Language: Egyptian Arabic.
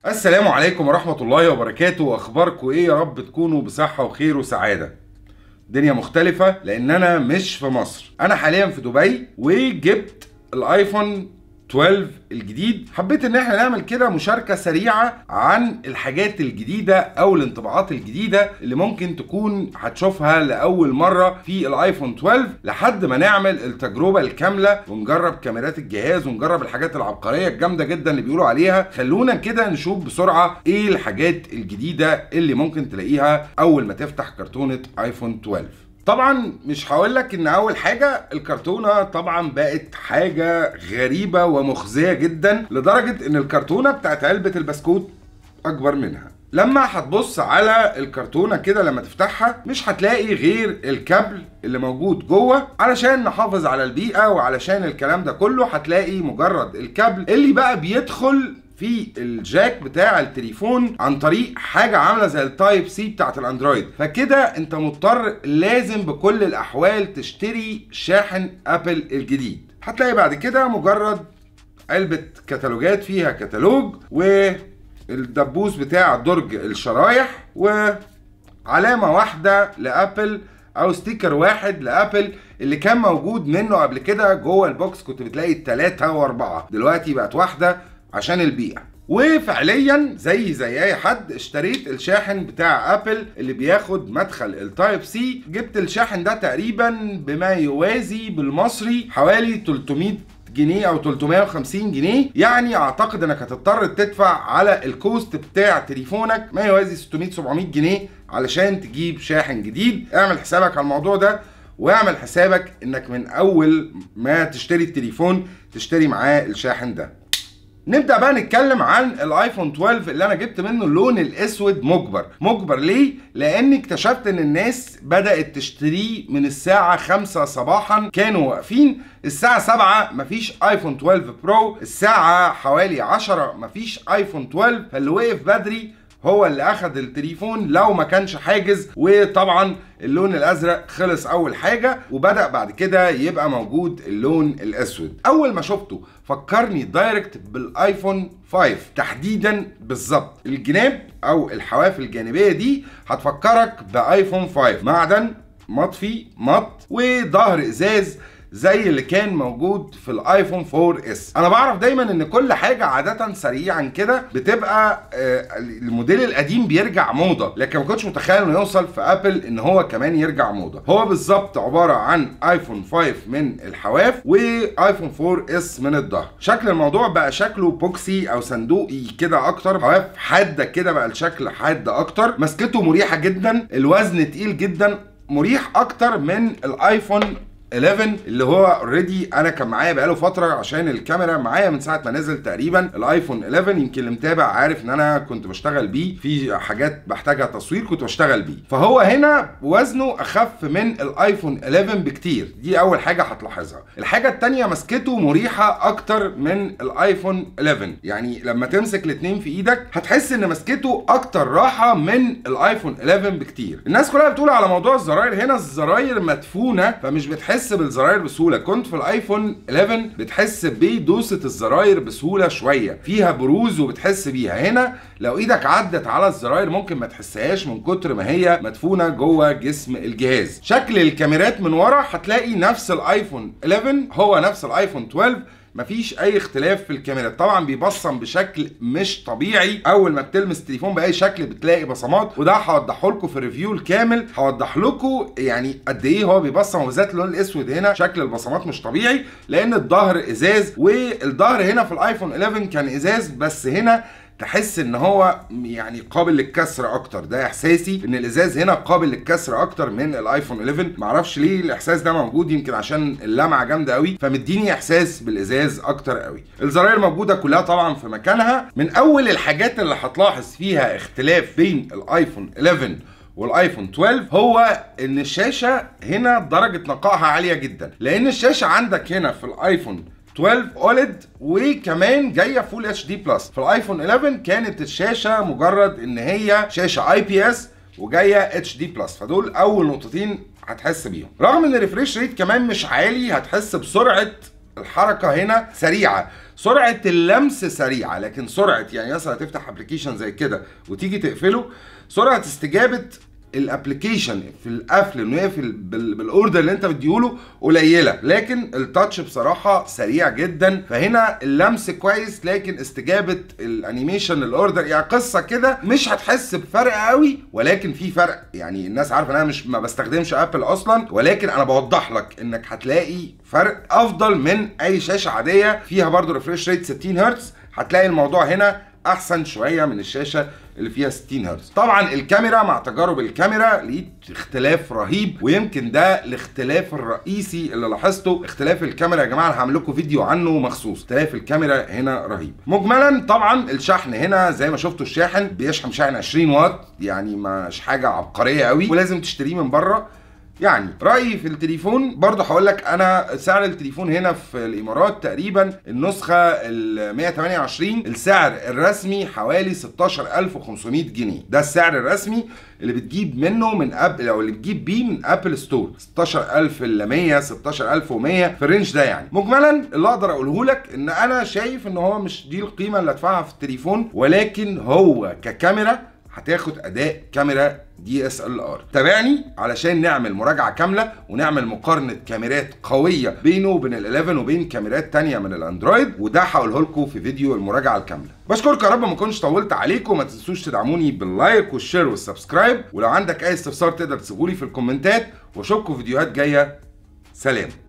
السلام عليكم ورحمة الله وبركاته أخباركم إيه يا رب تكونوا بصحة وخير وسعادة دنيا مختلفة لأن أنا مش في مصر أنا حاليا في دبي وجبت الآيفون 12 الجديد حبيت ان احنا نعمل كده مشاركة سريعة عن الحاجات الجديدة او الانطباعات الجديدة اللي ممكن تكون هتشوفها لأول مرة في الايفون 12 لحد ما نعمل التجربة الكاملة ونجرب كاميرات الجهاز ونجرب الحاجات العبقرية الجامدة جدا اللي بيقولوا عليها خلونا كده نشوف بسرعة ايه الحاجات الجديدة اللي ممكن تلاقيها اول ما تفتح كرتونة ايفون 12 طبعا مش هقول لك ان اول حاجه الكرتونه طبعا بقت حاجه غريبه ومخزيه جدا لدرجه ان الكرتونه بتاعت علبه البسكوت اكبر منها لما هتبص على الكرتونه كده لما تفتحها مش هتلاقي غير الكابل اللي موجود جوه علشان نحافظ على البيئه وعلشان الكلام ده كله هتلاقي مجرد الكابل اللي بقى بيدخل في الجاك بتاع التليفون عن طريق حاجه عامله زي التايب سي بتاعت الاندرويد فكده انت مضطر لازم بكل الاحوال تشتري شاحن ابل الجديد هتلاقي بعد كده مجرد علبه كتالوجات فيها كتالوج والدبوس بتاع درج الشرايح وعلامه واحده لابل او ستيكر واحد لابل اللي كان موجود منه قبل كده جوه البوكس كنت بتلاقي التلاتة واربعة دلوقتي بقت واحدة عشان البيئة وفعليا زي زي اي حد اشتريت الشاحن بتاع ابل اللي بياخد مدخل التايب سي جبت الشاحن ده تقريبا بما يوازي بالمصري حوالي 300 جنيه او 350 جنيه يعني اعتقد انك هتضطر تدفع على الكوست بتاع تليفونك ما يوازي 600 700 جنيه علشان تجيب شاحن جديد اعمل حسابك على الموضوع ده واعمل حسابك انك من اول ما تشتري التليفون تشتري معاه الشاحن ده نبدا بقى نتكلم عن الايفون 12 اللي انا جبت منه اللون الاسود مجبر مجبر ليه لاني اكتشفت ان الناس بدات تشتريه من الساعه 5 صباحا كانوا واقفين الساعه 7 مفيش ايفون 12 برو الساعه حوالي 10 مفيش ايفون 12 فاللي وقف بدري هو اللي اخد التليفون لو ما كانش حاجز وطبعا اللون الازرق خلص اول حاجه وبدا بعد كده يبقى موجود اللون الاسود اول ما شفته فكرني دايركت بالايفون 5 تحديدا بالظبط الجناب او الحواف الجانبيه دي هتفكرك بايفون 5 معدن مطفي مط وظهر ازاز زي اللي كان موجود في الايفون 4 اس انا بعرف دايما ان كل حاجه عاده سريعا كده بتبقى آه الموديل القديم بيرجع موضه لكن ما كنتش متخيل انه يوصل في ابل ان هو كمان يرجع موضه هو بالظبط عباره عن ايفون 5 من الحواف وايفون 4 اس من الظهر شكل الموضوع بقى شكله بوكسي او صندوقي كده اكتر حواف حاده كده بقى الشكل حاد اكتر مسكته مريحه جدا الوزن تقيل جدا مريح اكتر من الايفون 11 اللي هو اوريدي انا كان معايا بقاله فتره عشان الكاميرا معايا من ساعه ما نزل تقريبا الايفون 11 يمكن اللي متابع عارف ان انا كنت بشتغل بيه في حاجات بحتاجها تصوير كنت بشتغل بيه فهو هنا وزنه اخف من الايفون 11 بكتير دي اول حاجه هتلاحظها الحاجه الثانيه مسكته مريحه اكتر من الايفون 11 يعني لما تمسك الاثنين في ايدك هتحس ان مسكته اكتر راحه من الايفون 11 بكتير الناس كلها بتقول على موضوع الزراير هنا الزراير مدفونه فمش بتحس بتحس بالزراير بسهوله كنت في الايفون 11 بتحس بدوسه الزراير بسهوله شويه فيها بروز وبتحس بيها هنا لو ايدك عدت على الزراير ممكن ما تحسهاش من كتر ما هي مدفونه جوه جسم الجهاز شكل الكاميرات من ورا هتلاقي نفس الايفون 11 هو نفس الايفون 12 مفيش اي اختلاف في الكاميرات طبعا بيبصم بشكل مش طبيعي اول ما بتلمس التليفون باي شكل بتلاقي بصمات وده هوضحه لكم في الريفيو الكامل هوضح لكم يعني قد ايه هو بيبصم وبالذات اللون الاسود هنا شكل البصمات مش طبيعي لان الظهر ازاز والظهر هنا في الايفون 11 كان ازاز بس هنا تحس ان هو يعني قابل للكسر اكتر ده احساسي ان الازاز هنا قابل للكسر اكتر من الايفون 11 معرفش ليه الاحساس ده موجود يمكن عشان اللمعه جامده قوي فمديني احساس بالازاز اكتر قوي الزراير موجوده كلها طبعا في مكانها من اول الحاجات اللي هتلاحظ فيها اختلاف بين الايفون 11 والايفون 12 هو ان الشاشه هنا درجه نقائها عاليه جدا لان الشاشه عندك هنا في الايفون 12 اوليد وكمان جايه فول اتش دي بلس في الايفون 11 كانت الشاشه مجرد ان هي شاشه اي بي اس وجايه اتش دي بلس فدول اول نقطتين هتحس بيهم رغم ان الريفريش ريت كمان مش عالي هتحس بسرعه الحركه هنا سريعه سرعه اللمس سريعه لكن سرعه يعني مثلا تفتح ابلكيشن زي كده وتيجي تقفله سرعه استجابه الابلكيشن في القفل انه يقفل بال- بالاوردر اللي انت مديهوله قليله لكن التاتش بصراحه سريع جدا فهنا اللمس كويس لكن استجابه الانيميشن للاوردر يعني قصه كده مش هتحس بفرق قوي ولكن في فرق يعني الناس عارفه ان انا مش ما بستخدمش ابل اصلا ولكن انا بوضح لك انك هتلاقي فرق افضل من اي شاشه عاديه فيها برضو ريفريش ريت 60 هرتز هتلاقي الموضوع هنا احسن شويه من الشاشه اللي فيها 60 هرتز طبعا الكاميرا مع تجارب الكاميرا ليه اختلاف رهيب ويمكن ده الاختلاف الرئيسي اللي لاحظته اختلاف الكاميرا يا جماعه انا هعمل لكم فيديو عنه مخصوص اختلاف الكاميرا هنا رهيب مجملا طبعا الشحن هنا زي ما شفتوا الشاحن بيشحن شاحن 20 واط يعني مش حاجه عبقريه قوي ولازم تشتريه من بره يعني رايي في التليفون برضه هقول لك انا سعر التليفون هنا في الامارات تقريبا النسخه ال 128 السعر الرسمي حوالي 16500 جنيه ده السعر الرسمي اللي بتجيب منه من ابل او اللي بتجيب بيه من ابل ستور 16000 ل 100 16100 في الرينج ده يعني مجملا اللي اقدر اقوله لك ان انا شايف ان هو مش دي القيمه اللي ادفعها في التليفون ولكن هو ككاميرا هتاخد اداء كاميرا دي اس ال ار تابعني علشان نعمل مراجعه كامله ونعمل مقارنه كاميرات قويه بينه وبين ال11 وبين كاميرات تانية من الاندرويد وده هقوله لكم في فيديو المراجعه الكامله بشكركم يا رب ما كنتش طولت عليكم ما تنسوش تدعموني باللايك والشير والسبسكرايب ولو عندك اي استفسار تقدر تسيبولي في الكومنتات واشوفكم في فيديوهات جايه سلام